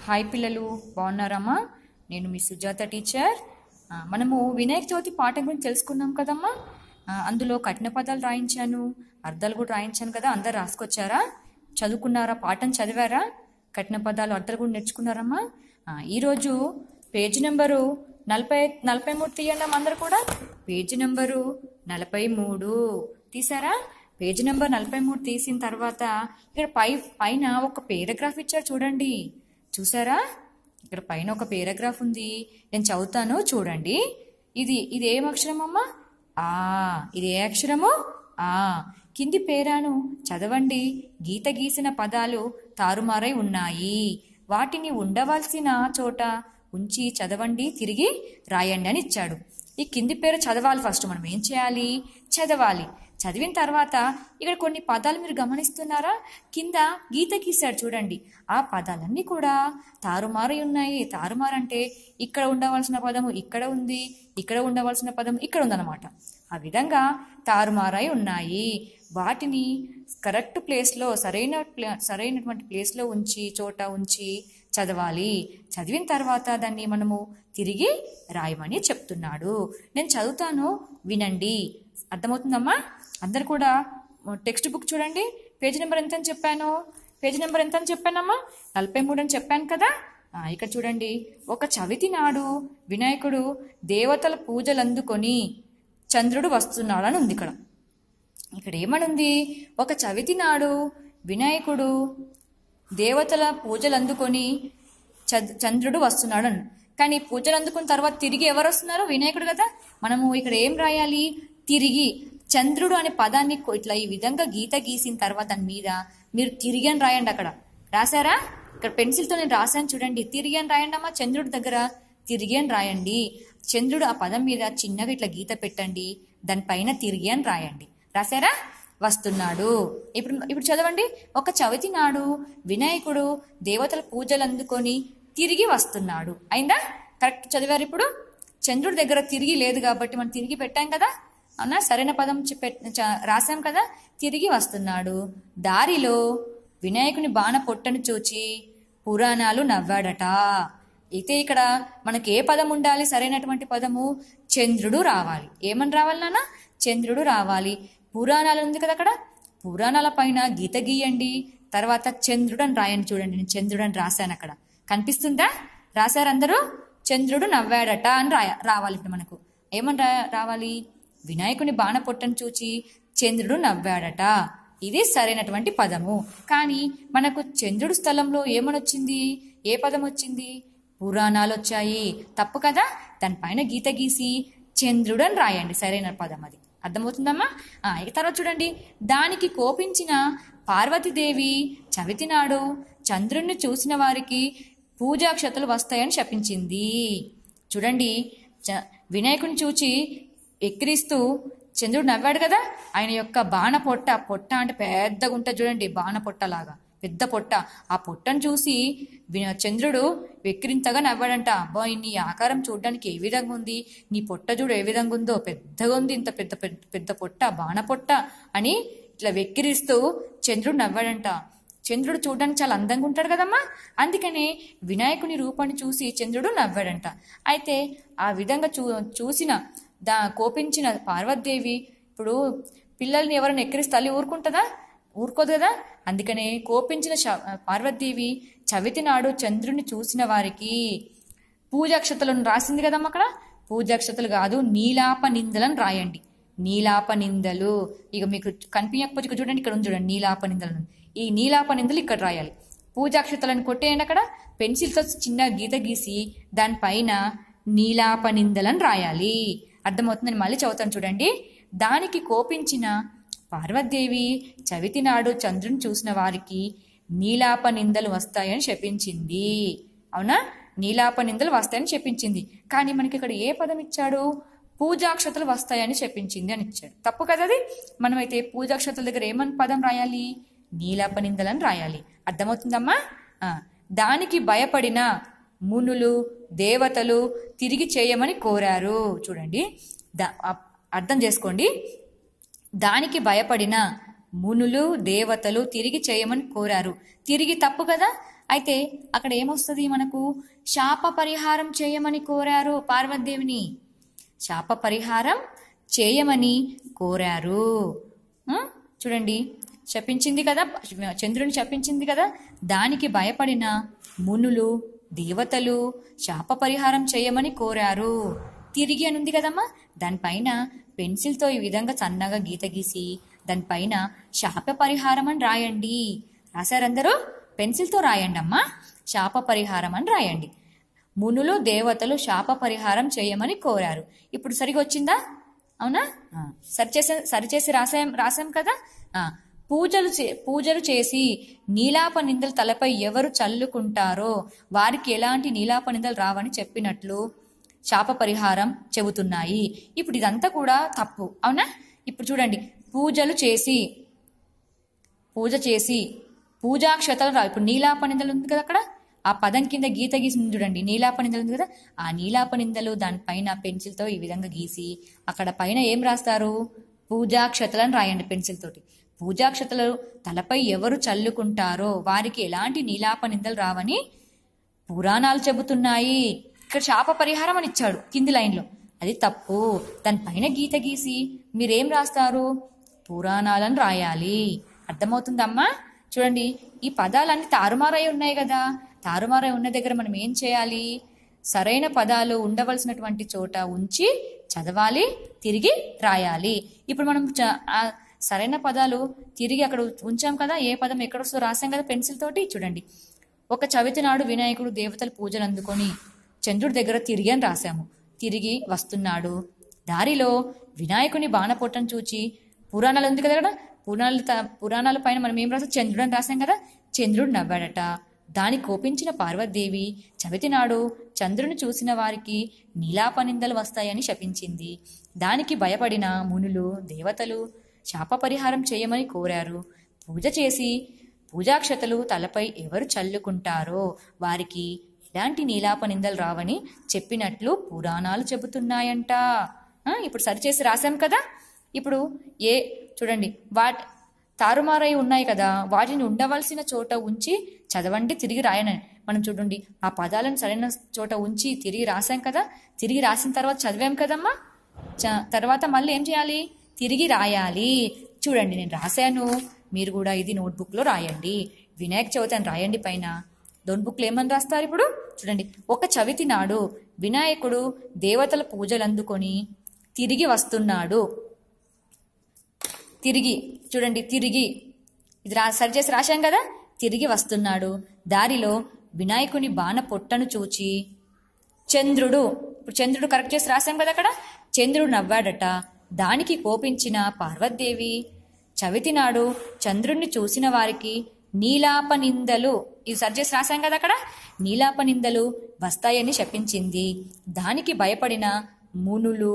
Hi పిల్లలు బాగున్నారమ్మా నేను మీ సుజాత టీచర్ ఆ, మనము వినాయక చవితి పాఠం గురించి తెలుసుకున్నాం కదమ్మా ఆ, అందులో కఠిన పదాలు రాయించాను అర్థాలు కూడా రాయించాను కదా అందరు రాసుకొచ్చారా చదువుకున్నారా పాఠం చదివారా కఠిన పదాలు అర్థాలు కూడా నేర్చుకున్నారమ్మా ఆ, ఈరోజు పేజీ నెంబరు నలభై నలభై మూడు తీయండి అమ్మా అందరు కూడా పేజీ నెంబరు నలభై మూడు తీసారా పేజీ నెంబర్ నలభై మూడు తీసిన తర్వాత ఇక్కడ పై పైన ఒక పేరాగ్రాఫ్ ఇచ్చారు చూడండి చూసారా ఇక్కడ పైన ఒక పేరాగ్రాఫ్ ఉంది నేను చదువుతాను చూడండి ఇది ఇది ఏం అక్షరం అమ్మా ఆ ఇది ఏ అక్షరము ఆ కింది పేరాను చదవండి గీత గీసిన పదాలు తారుమారై ఉన్నాయి వాటిని ఉండవలసిన చోట ఉంచి చదవండి తిరిగి రాయండి అని ఇచ్చాడు ఈ కింది పేరు చదవాలి ఫస్ట్ మనం ఏం చేయాలి చదవాలి చదివిన తర్వాత ఇక్కడ కొన్ని పదాలు మీరు గమనిస్తున్నారా కింద గీత గీశాడు చూడండి ఆ పదాలన్నీ కూడా తారుమారై ఉన్నాయి తారుమారు అంటే ఇక్కడ ఉండవలసిన పదము ఇక్కడ ఉంది ఇక్కడ ఉండవలసిన పదం ఇక్కడ ఉందన్నమాట ఆ విధంగా తారుమారై ఉన్నాయి వాటిని కరెక్ట్ ప్లేస్లో సరైన ప్లే- సరైనటువంటి ప్లేస్లో ఉంచి చోట ఉంచి చదవాలి చదివిన తర్వాత దాన్ని మనము తిరిగి రాయమని చెప్తున్నాడు నేను చదువుతాను వినండి అర్థమవుతుందమ్మా అందరు కూడా టెక్స్ట్ బుక్ చూడండి పేజీ నెంబర్ ఎంత అని చెప్పాను పేజీ నెంబర్ ఎంత అని చెప్పానమ్మా నలభై మూడు అని చెప్పాను కదా ఆ, ఇక్కడ చూడండి ఒక చవితి నాడు వినాయకుడు దేవతల పూజలు అందుకొని చంద్రుడు వస్తున్నాడు అని ఉంది ఇక్కడ ఇక్కడ ఏమని ఉంది ఒక చవితి నాడు వినాయకుడు దేవతల పూజలు అందుకొని చద్- చంద్రుడు వస్తున్నాడు అని కానీ పూజలు అందుకున్న తర్వాత తిరిగి ఎవరు వస్తున్నారు వినాయకుడు కదా మనము ఇక్కడ ఏం రాయాలి తిరిగి చంద్రుడు అనే పదాన్ని కొ- ఇట్లా ఈ విధంగా గీత గీసిన తర్వాత దాని మీద మీరు తిరిగి అని రాయండి అక్కడ రాశారా ఇక్కడ పెన్సిల్తో నేను రాశాను చూడండి తిరిగి అని రాయండి అమ్మా చంద్రుడి దగ్గర తిరిగి అని రాయండి చంద్రుడు ఆ పదం మీద చిన్నగా ఇట్లా గీత పెట్టండి దానిపైన తిరిగి అని రాయండి రాశారా వస్తున్నాడు ఇప్పుడు ఇప్పుడు చదవండి ఒక చవితి నాడు వినాయకుడు దేవతల పూజలు అందుకొని తిరిగి వస్తున్నాడు అయిందా కరెక్ట్ చదివారు ఇప్పుడు చంద్రుడి దగ్గర తిరిగి లేదు కాబట్టి మనం తిరిగి పెట్టాం కదా అవునా సరైన పదం చెప్పే చ- రాశాం కదా తిరిగి వస్తున్నాడు దారిలో వినాయకుని బాణ పొట్టను చూచి పురాణాలు నవ్వాడట అయితే ఇక్కడ మనకి ఏ పదం ఉండాలి సరైనటువంటి పదము చంద్రుడు రావాలి ఏమని రావాలి నాన్న చంద్రుడు రావాలి పురాణాలు ఉంది కదా అక్కడ పురాణాల పైన గీత గీయండి తర్వాత చంద్రుడు అని రాయండి చూడండి నేను చంద్రుడు అని రాశాను అక్కడ కనిపిస్తుందా రాశారు అందరూ చంద్రుడు నవ్వాడట అని రాయ రావాలి ఇప్పుడు మనకు ఏమని రా రావాలి వినాయకుని బాణ పొట్టను చూచి చంద్రుడు నవ్వాడట ఇది సరైనటువంటి పదము కానీ మనకు చంద్రుడు స్థలంలో ఏమనొచ్చింది ఏ పదం వచ్చింది పురాణాలు వచ్చాయి తప్పు కదా దానిపైన గీత గీసి చంద్రుడు అని రాయండి సరైన పదం అది అర్థమవుతుందమ్మా ఆ, ఇక తర్వాత చూడండి దానికి కోపించిన పార్వతీదేవి చవితి నాడు చంద్రుణ్ణి చూసిన వారికి పూజాక్షతలు వస్తాయని శపించింది చూడండి చ- వినాయకుని చూచి ఎక్కిరిస్తూ చంద్రుడు నవ్వాడు కదా ఆయన యొక్క బాణ పొట్ట పొట్ట అంటే పెద్దగా ఉంటుంది చూడండి బాణ పొట్టలాగా పెద్ద పొట్ట ఆ పొట్టను చూసి వి- చంద్రుడు వెక్కిరింతగా నవ్వాడంట అబ్బా నీ ఆకారం చూడడానికి ఏ విధంగా ఉంది నీ పొట్ట చూడు ఏ విధంగా ఉందో పెద్దగా ఉంది ఇంత పెద్ద పెద్ద పెద్ద పొట్ట బాణ పొట్ట అని ఇట్లా వెక్కిరిస్తూ చంద్రుడు నవ్వాడంట చంద్రుడు చూడడానికి చాలా అందంగా ఉంటాడు కదమ్మా అందుకనే వినాయకుని రూపాన్ని చూసి చంద్రుడు నవ్వాడంట అయితే ఆ విధంగా చూ చూసిన దా కోపించిన పార్వతీదేవి ఇప్పుడు పిల్లల్ని ఎవరైనా ఎక్కిరిస్తే తల్లి ఊరుకుంటుందా ఊరుకోదు కదా అందుకనే కోపించిన శ- పార్వతీదేవి చవితి నాడు చంద్రుని చూసిన వారికి పూజాక్షతలను రాసింది కదమ్మా అక్కడ పూజాక్షతలు కాదు నీలాప నిందలను రాయండి నీలాప నిందలు ఇక మీకు కనిపించకపోతే ఇక్కడ చూడండి ఇక్కడ ఉంది చూడండి నీలాప నిందలను ఈ నీలాప నిందలు ఇక్కడ రాయాలి పూజాక్షతలను కొట్టేయండి అక్కడ పెన్సిల్తో చిన్న గీత గీసి దానిపైన నీలాప నిందలను రాయాలి అర్థమవుతుంది నేను మళ్ళీ చదువుతాను చూడండి దానికి కోపించిన పార్వతీదేవి చవితి నాడు చంద్రుని చూసిన వారికి నీలాప నిందలు వస్తాయని శపించింది అవునా నీలాప నిందలు వస్తాయని చెప్పించింది కానీ మనకి ఇక్కడ ఏ పదం ఇచ్చాడు పూజాక్షతలు వస్తాయని చెప్పించింది అని ఇచ్చాడు తప్పు కదా అది మనమైతే పూజాక్షతల దగ్గర ఏమని పదం రాయాలి నీలాప నిందలని రాయాలి అర్థమవుతుందమ్మా ఆ, దానికి భయపడిన మునులు దేవతలు తిరిగి చేయమని కోరారు చూడండి దా- అ- అర్థం చేసుకోండి దానికి భయపడిన మునులు దేవతలు తిరిగి చేయమని కోరారు తిరిగి తప్పు కదా అయితే అక్కడ ఏమొస్తుంది మనకు శాప పరిహారం చేయమని కోరారు పార్వతీదేవిని శాప పరిహారం చేయమని కోరారు ఆ? చూడండి శపించింది కదా చంద్రుని శపించింది కదా దానికి భయపడిన మునులు దేవతలు శాప పరిహారం చేయమని కోరారు తిరిగి అని ఉంది కదమ్మా దానిపైన పెన్సిల్తో ఈ విధంగా సన్నగా గీత గీసి దానిపైన శాప పరిహారం అని రాయండి రాశారందరూ పెన్సిల్తో రాయండి అమ్మా శాప పరిహారం అని రాయండి మునులు దేవతలు శాప పరిహారం చేయమని కోరారు ఇప్పుడు సరిగా వచ్చిందా అవునా ఆ, సరిచేసే సరిచేసి రాసాం రాసాం కదా ఆ, పూజలు చే పూజలు చేసి నీలాప నిందలు తలపై ఎవరు చల్లుకుంటారో వారికి ఎలాంటి నీలాప నిందలు రావని చెప్పినట్లు శాప పరిహారం చెబుతున్నాయి ఇప్పుడు ఇదంతా కూడా తప్పు అవునా ఇప్పుడు చూడండి పూజలు చేసి పూజ చేసి పూజాక్షతలు రా ఇప్పుడు నీలాపనిందలు ఉంది కదా అక్కడ ఆ పదం కింద గీత గీసింది చూడండి నీలాపనిందలు ఉంది కదా ఆ నీలాపనిందలు దానిపైన పెన్సిల్తో ఈ విధంగా గీసి అక్కడ పైన ఏం రాస్తారు పూజాక్షతలను రాయండి పెన్సిల్ తోటి పూజాక్షతలు తలపై ఎవరు చల్లుకుంటారో వారికి ఎలాంటి నీలాపనిందలు రావని పురాణాలు చెబుతున్నాయి ఇక్కడ శాప పరిహారం అని ఇచ్చాడు కింది లైన్లో అది తప్పు దానిపైన గీత గీసి మీరేం రాస్తారు పురాణాలను రాయాలి అర్థమవుతుందమ్మా చూడండి ఈ పదాలన్నీ తారుమారై ఉన్నాయి కదా తారుమారై ఉన్న దగ్గర మనం ఏం చేయాలి సరైన పదాలు ఉండవలసినటువంటి చోట ఉంచి చదవాలి తిరిగి రాయాలి ఇప్పుడు మనం చ- ఆ సరైన పదాలు తిరిగి అక్కడ ఉంచాం కదా ఏ పదం ఎక్కడ వస్తుందో రాసాం కదా పెన్సిల్ తోటి చూడండి ఒక చవితి నాడు వినాయకుడు దేవతల పూజలు అందుకొని చంద్రుడి దగ్గర తిరిగి అని రాశాము తిరిగి వస్తున్నాడు దారిలో వినాయకుని బాణపొట్టను చూచి పురాణాలు ఉంది కదా ఇక్కడ పురాణాలు త- పురాణాల పైన మనం ఏం రాసాం చంద్రుడు అని రాసాం కదా చంద్రుడు నవ్వాడట దాని కోపించిన పార్వతీదేవి చవితి నాడు చంద్రుని చూసిన వారికి నీలాపనిందలు వస్తాయని శపించింది దానికి భయపడిన మునులు దేవతలు శాప పరిహారం చేయమని కోరారు పూజ చేసి పూజాక్షతలు తలపై ఎవరు చల్లుకుంటారో వారికి ఎలాంటి నీలాప నిందలు రావని చెప్పినట్లు పురాణాలు చెబుతున్నాయంట ఆ, ఇప్పుడు సరిచేసి రాశాం కదా ఇప్పుడు ఏ చూడండి వాట్ తారుమారై ఉన్నాయి కదా వాటిని ఉండవలసిన చోట ఉంచి చదవండి తిరిగి రాయనని మనం చూడండి ఆ పదాలను సరైన చోట ఉంచి తిరిగి రాసాం కదా తిరిగి రాసిన తర్వాత చదివాం కదమ్మా చ- తర్వాత మళ్ళీ ఏం చేయాలి తిరిగి రాయాలి చూడండి నేను రాశాను మీరు కూడా ఇది నోట్బుక్లో రాయండి వినాయక చవితి అని రాయండి పైన నోట్బుక్లో ఏమని రాస్తారు ఇప్పుడు చూడండి ఒక చవితి నాడు వినాయకుడు దేవతల పూజలు అందుకొని తిరిగి వస్తున్నాడు తిరిగి చూడండి తిరిగి ఇది రా సరి చేసి రాశాం కదా తిరిగి వస్తున్నాడు దారిలో వినాయకుని బాణ పొట్టను చూచి చంద్రుడు ఇప్పుడు చంద్రుడు కరెక్ట్ చేసి రాశాం కదా అక్కడ చంద్రుడు నవ్వాడట దానికి కోపించిన పార్వతీదేవి చవితి నాడు చంద్రుణ్ణి చూసిన వారికి నీలాప నిందలు ఇది సరి చేసి రాశాం కదా అక్కడ నీలాప నిందలు వస్తాయని శపించింది దానికి భయపడిన మునులు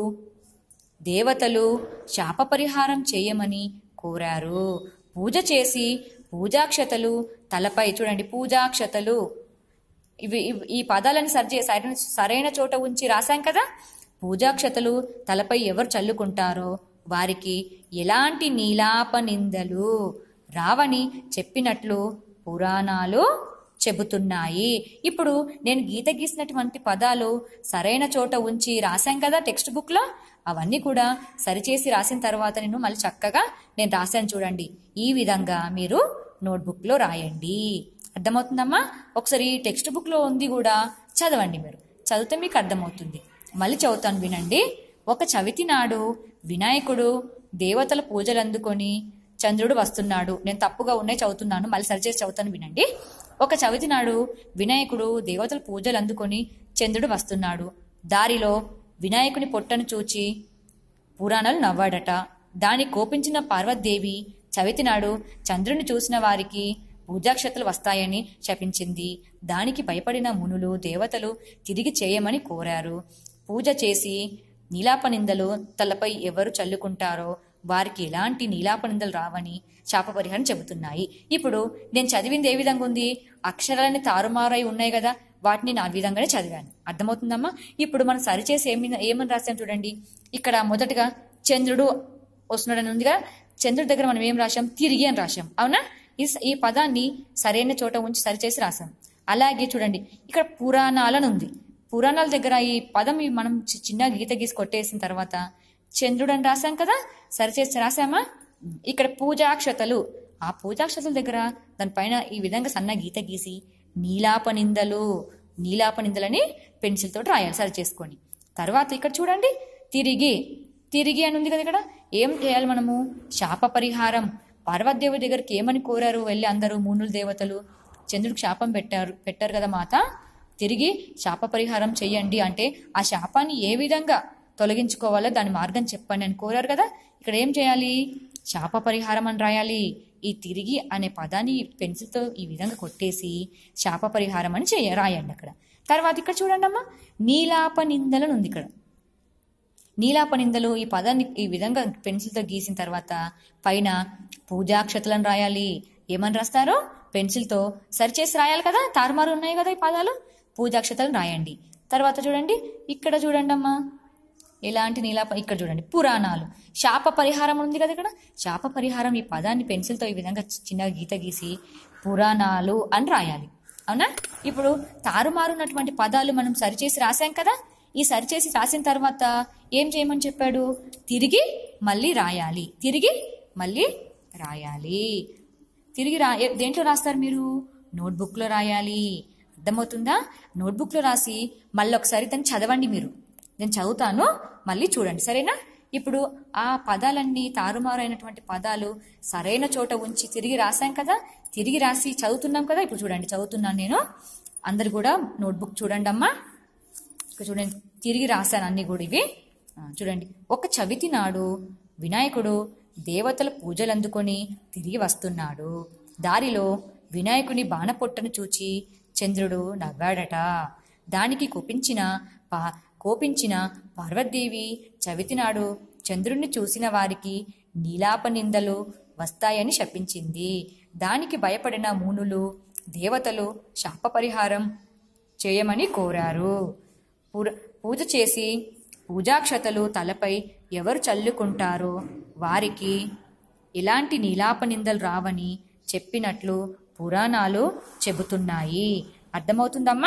దేవతలు శాప పరిహారం చేయమని కోరారు పూజ చేసి పూజాక్షతలు తలపై చూడండి పూజాక్షతలు ఇవి ఇవి- ఈ పదాలను సరి సరైన సరైన చోట ఉంచి రాశాం కదా పూజాక్షతలు తలపై ఎవరు చల్లుకుంటారో వారికి ఎలాంటి నీలాప నిందలు రావని చెప్పినట్లు పురాణాలు చెబుతున్నాయి ఇప్పుడు నేను గీత గీసినటువంటి పదాలు సరైన చోట ఉంచి రాశాం కదా టెక్స్ట్ బుక్లో అవన్నీ కూడా సరిచేసి రాసిన తర్వాత నేను మళ్ళీ చక్కగా నేను రాశాను చూడండి ఈ విధంగా మీరు నోట్బుక్లో రాయండి అర్థమవుతుందమ్మా ఒకసారి టెక్స్ట్ బుక్లో ఉంది కూడా చదవండి మీరు చదివితే మీకు అర్థమవుతుంది మళ్ళీ చదువుతాను వినండి ఒక చవితి నాడు వినాయకుడు దేవతల పూజలు అందుకొని చంద్రుడు వస్తున్నాడు నేను తప్పుగా ఉన్నాయి చదువుతున్నాను మళ్ళీ సరిచేసి చదువుతాను వినండి ఒక చవితి నాడు వినాయకుడు దేవతల పూజలు అందుకొని చంద్రుడు వస్తున్నాడు దారిలో వినాయకుని పొట్టను చూచి పురాణాలు నవ్వాడట దాని కోపించిన పార్వతీదేవి చవితి నాడు చంద్రుని చూసిన వారికి పూజాక్షతలు వస్తాయని శపించింది దానికి భయపడిన మునులు దేవతలు తిరిగి చేయమని కోరారు పూజ చేసి నీలాపనిందలు తలపై ఎవరు చల్లుకుంటారో వారికి ఎలాంటి నీలాపనిందలు రావని శాప పరిహారం చెబుతున్నాయి ఇప్పుడు నేను చదివింది ఏ విధంగా ఉంది అక్షరాలని తారుమారై ఉన్నాయి కదా వాటిని నా విధంగానే చదివాను అర్థమవుతుందమ్మా ఇప్పుడు మనం సరిచేసి ఏమి ఏమని రాసాం చూడండి ఇక్కడ మొదటగా చంద్రుడు వస్తున్నాడని ఉందిగా చంద్రుడి దగ్గర మనం ఏం రాశాం తిరిగి అని రాశాం అవునా ఈ స- ఈ పదాన్ని సరైన చోట ఉంచి సరిచేసి రాసాం అలాగే చూడండి ఇక్కడ పురాణాలని ఉంది పురాణాల దగ్గర ఈ పదం ఈ మనం చి- చిన్న గీత గీసి కొట్టేసిన తర్వాత చంద్రుడు అని రాసాం కదా సరిచేసి రాసామా ఇక్కడ పూజాక్షతలు ఆ పూజాక్షతల దగ్గర దానిపైన ఈ విధంగా సన్న గీత గీసి నీలాపనిందలు నీలాపనిందలని పెన్సిల్ తోటి రాయాలి సరి చేసుకొని తర్వాత ఇక్కడ చూడండి తిరిగి తిరిగి అని ఉంది కదా ఇక్కడ ఏం చేయాలి మనము శాప పరిహారం పార్వతీదేవి దగ్గరికి ఏమని కోరారు వెళ్ళి అందరూ మూనుల దేవతలు చంద్రుడికి శాపం పెట్టారు పెట్టారు కదా మాత తిరిగి శాప పరిహారం చెయ్యండి అంటే ఆ శాపాన్ని ఏ విధంగా తొలగించుకోవాలో దాని మార్గం చెప్పండి అని కోరారు కదా ఇక్కడ ఏం చేయాలి శాప పరిహారం అని రాయాలి ఈ తిరిగి అనే పదాన్ని పెన్సిల్తో ఈ విధంగా కొట్టేసి శాప పరిహారం అని చేయ రాయండి అక్కడ తర్వాత ఇక్కడ చూడండి అమ్మా నీలాప నిందలను ఉంది ఇక్కడ నీలాపనిందలు ఈ పదాన్ని ఈ విధంగా పెన్సిల్తో గీసిన తర్వాత పైన పూజాక్షతలను రాయాలి ఏమని రాస్తారో పెన్సిల్తో సరిచేసి రాయాలి కదా తారుమారు ఉన్నాయి కదా ఈ పదాలు పూజాక్షతలను రాయండి తర్వాత చూడండి ఇక్కడ చూడండి అమ్మా ఎలాంటి నీలాప ఇక్కడ చూడండి పురాణాలు శాప పరిహారం ఉంది కదా ఇక్కడ శాప పరిహారం ఈ పదాన్ని పెన్సిల్తో ఈ విధంగా చిన్న గీత గీసి పురాణాలు అని రాయాలి అవునా ఇప్పుడు తారుమారున్నటువంటి పదాలు మనం సరిచేసి రాసాం కదా ఈ సరిచేసి రాసిన తర్వాత ఏం చేయమని చెప్పాడు తిరిగి మళ్ళీ రాయాలి తిరిగి మళ్ళీ రాయాలి తిరిగి రా ఏ- దేంట్లో రాస్తారు మీరు నోట్బుక్లో రాయాలి అర్థమవుతుందా నోట్బుక్లో రాసి మళ్ళీ ఒకసారి దాన్ని చదవండి మీరు నేను చదువుతాను మళ్ళీ చూడండి సరేనా ఇప్పుడు ఆ పదాలన్నీ తారుమారైనటువంటి పదాలు సరైన చోట ఉంచి తిరిగి రాసాం కదా తిరిగి రాసి చదువుతున్నాం కదా ఇప్పుడు చూడండి చదువుతున్నాను నేను అందరు కూడా నోట్బుక్ చూడండి అమ్మా ఇక్కడ చూడండి తిరిగి రాశాను అన్ని కూడా ఇవి ఆ, చూడండి ఒక చవితి నాడు వినాయకుడు దేవతల పూజలు అందుకొని తిరిగి వస్తున్నాడు దారిలో వినాయకుని బాణపొట్టను చూచి చంద్రుడు నవ్వాడట దానికి కోపించిన పా కోపించిన పార్వతీదేవి చవితి నాడు చంద్రుణ్ణి చూసిన వారికి నీలాప నిందలు వస్తాయని శపించింది దానికి భయపడిన మూనులు దేవతలు శాప పరిహారం చేయమని కోరారు పూర- పూజ చేసి పూజాక్షతలు తలపై ఎవరు చల్లుకుంటారో వారికి ఇలాంటి నీలాప నిందలు రావని చెప్పినట్లు పురాణాలు చెబుతున్నాయి అర్థమవుతుందమ్మా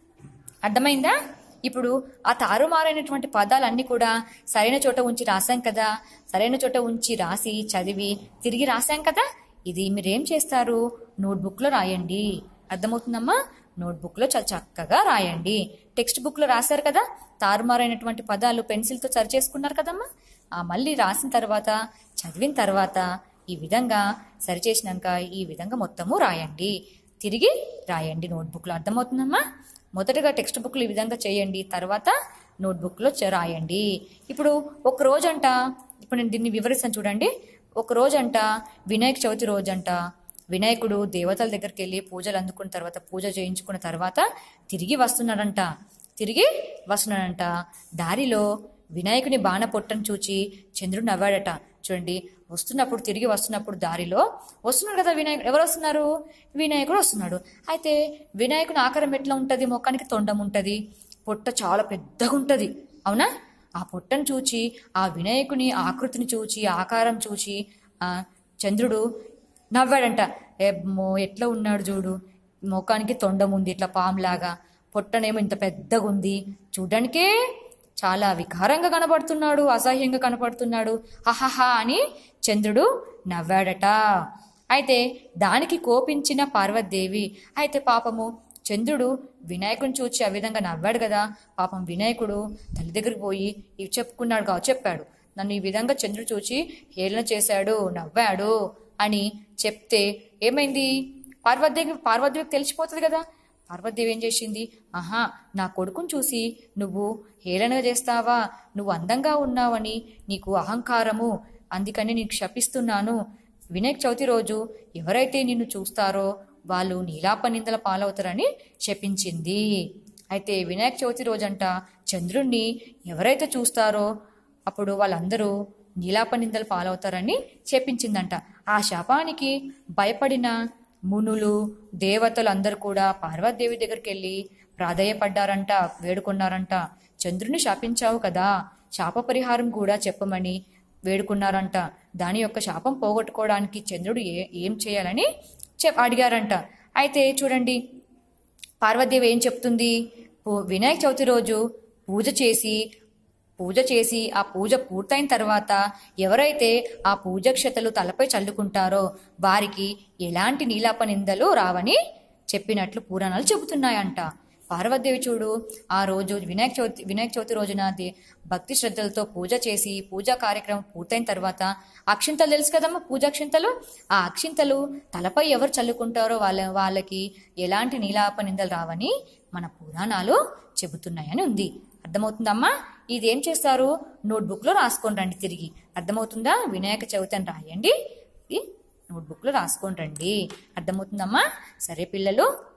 అర్థమైందా ఇప్పుడు ఆ తారుమారైనటువంటి పదాలన్నీ కూడా సరైన చోట ఉంచి రాశాం కదా సరైన చోట ఉంచి రాసి చదివి తిరిగి రాశాం కదా ఇది మీరేం చేస్తారు నోట్బుక్లో రాయండి అర్థమవుతుందమ్మా నోట్బుక్లో చాలా చక్కగా రాయండి టెక్స్ట్ బుక్లో రాశారు కదా తారుమారైనటువంటి పదాలు పెన్సిల్తో సరి చేసుకున్నారు కదమ్మా ఆ మళ్ళీ రాసిన తర్వాత చదివిన తర్వాత ఈ విధంగా సరిచేసినాక ఈ విధంగా మొత్తము రాయండి తిరిగి రాయండి నోట్బుక్లో అర్థమవుతుందమ్మా మొదటగా టెక్స్ట్ బుక్లు ఈ విధంగా చేయండి తర్వాత నోట్బుక్లో చ- రాయండి ఇప్పుడు ఒక రోజంట ఇప్పుడు నేను దీన్ని వివరిస్తాను చూడండి ఒక రోజంట వినాయక చవితి రోజంట వినాయకుడు దేవతల దగ్గరికి వెళ్ళి పూజలు అందుకున్న తర్వాత పూజ చేయించుకున్న తర్వాత తిరిగి వస్తున్నాడంట తిరిగి వస్తున్నాడంట దారిలో వినాయకుని బాణ పొట్టను చూచి చంద్రుడు నవ్వాడట చూడండి వస్తున్నప్పుడు తిరిగి వస్తున్నప్పుడు దారిలో వస్తున్నాడు కదా వినాయకుడు ఎవరు వస్తున్నారు వినాయకుడు వస్తున్నాడు అయితే వినాయకుని ఆకారం ఎట్లా ఉంటుంది మొక్కానికి తొండం ఉంటుంది పొట్ట చాలా పెద్దగా ఉంటుంది అవునా ఆ పొట్టను చూచి ఆ వినాయకుని ఆకృతిని చూచి ఆకారం చూచి ఆ చంద్రుడు నవ్వాడంట ఏమ్మో ఎట్లా ఉన్నాడు చూడు ముఖానికి తొండం ఉంది ఇట్లా పాములాగా పొట్టనేమో ఇంత పెద్దగా ఉంది చూడడానికే చాలా వికారంగా కనబడుతున్నాడు అసహ్యంగా కనపడుతున్నాడు హహహా అని చంద్రుడు నవ్వాడట అయితే దానికి కోపించిన పార్వతీదేవి అయితే పాపము చంద్రుడు వినాయకుని చూచి ఆ విధంగా నవ్వాడు కదా పాపం వినాయకుడు తల్లి దగ్గరికి పోయి ఇవి చెప్పుకున్నాడు కావు చెప్పాడు నన్ను ఈ విధంగా చంద్రుడు చూచి హేళన చేశాడు నవ్వాడు అని చెప్తే ఏమైంది పార్వతీదేవి పార్వతీదేవికి తెలిసిపోతుంది కదా పార్వతీదేవి ఏం చేసింది ఆహా నా కొడుకుని చూసి నువ్వు హేళనగా చేస్తావా నువ్వు అందంగా ఉన్నావని నీకు అహంకారము అందుకని నీకు శపిస్తున్నాను వినాయక చవితి రోజు ఎవరైతే నిన్ను చూస్తారో వాళ్ళు నీలాప నిందల పాలవుతారని శపించింది అయితే వినాయక చవితి రోజంట చంద్రుణ్ణి ఎవరైతే చూస్తారో అప్పుడు వాళ్ళందరూ నీలాప నిందలు పాలవుతారని చెప్పించిందంట ఆ శాపానికి భయపడిన మునులు దేవతలు అందరూ కూడా పార్వతీదేవి దగ్గరికి వెళ్ళి ప్రాధేయపడ్డారంట వేడుకున్నారంట చంద్రుని శాపించావు కదా శాప పరిహారం కూడా చెప్పమని వేడుకున్నారంట దాని యొక్క శాపం పోగొట్టుకోవడానికి చంద్రుడు ఏ ఏం చేయాలని చెప్ అడిగారంట అయితే చూడండి పార్వతీదేవి ఏం చెప్తుంది పూ- వినాయక చవితి రోజు పూజ చేసి పూజ చేసి ఆ పూజ పూర్తయిన తర్వాత ఎవరైతే ఆ పూజక్షతలు తలపై చల్లుకుంటారో వారికి ఎలాంటి నీలాప నిందలు రావని చెప్పినట్లు పురాణాలు చెబుతున్నాయంట పార్వతీదేవి చూడు ఆ రోజు వినాయక చవితి వినాయక చవితి రోజున దే- భక్తి శ్రద్ధలతో పూజ చేసి పూజా కార్యక్రమం పూర్తయిన తర్వాత అక్షింతలు తెలుసు కదమ్మా పూజాక్షింతలు ఆ అక్షింతలు తలపై ఎవరు చల్లుకుంటారో వాళ్ళ వాళ్ళకి ఎలాంటి నీలాప నిందలు రావని మన పురాణాలు చెబుతున్నాయని ఉంది అర్థమవుతుందమ్మా ఇది ఏం చేస్తారు నోట్బుక్లో రాసుకొని రండి తిరిగి అర్థమవుతుందా వినాయక చవితి అని రాయండి ఈ నోట్బుక్లో రాసుకొని రండి అర్థమవుతుందమ్మా సరే పిల్లలు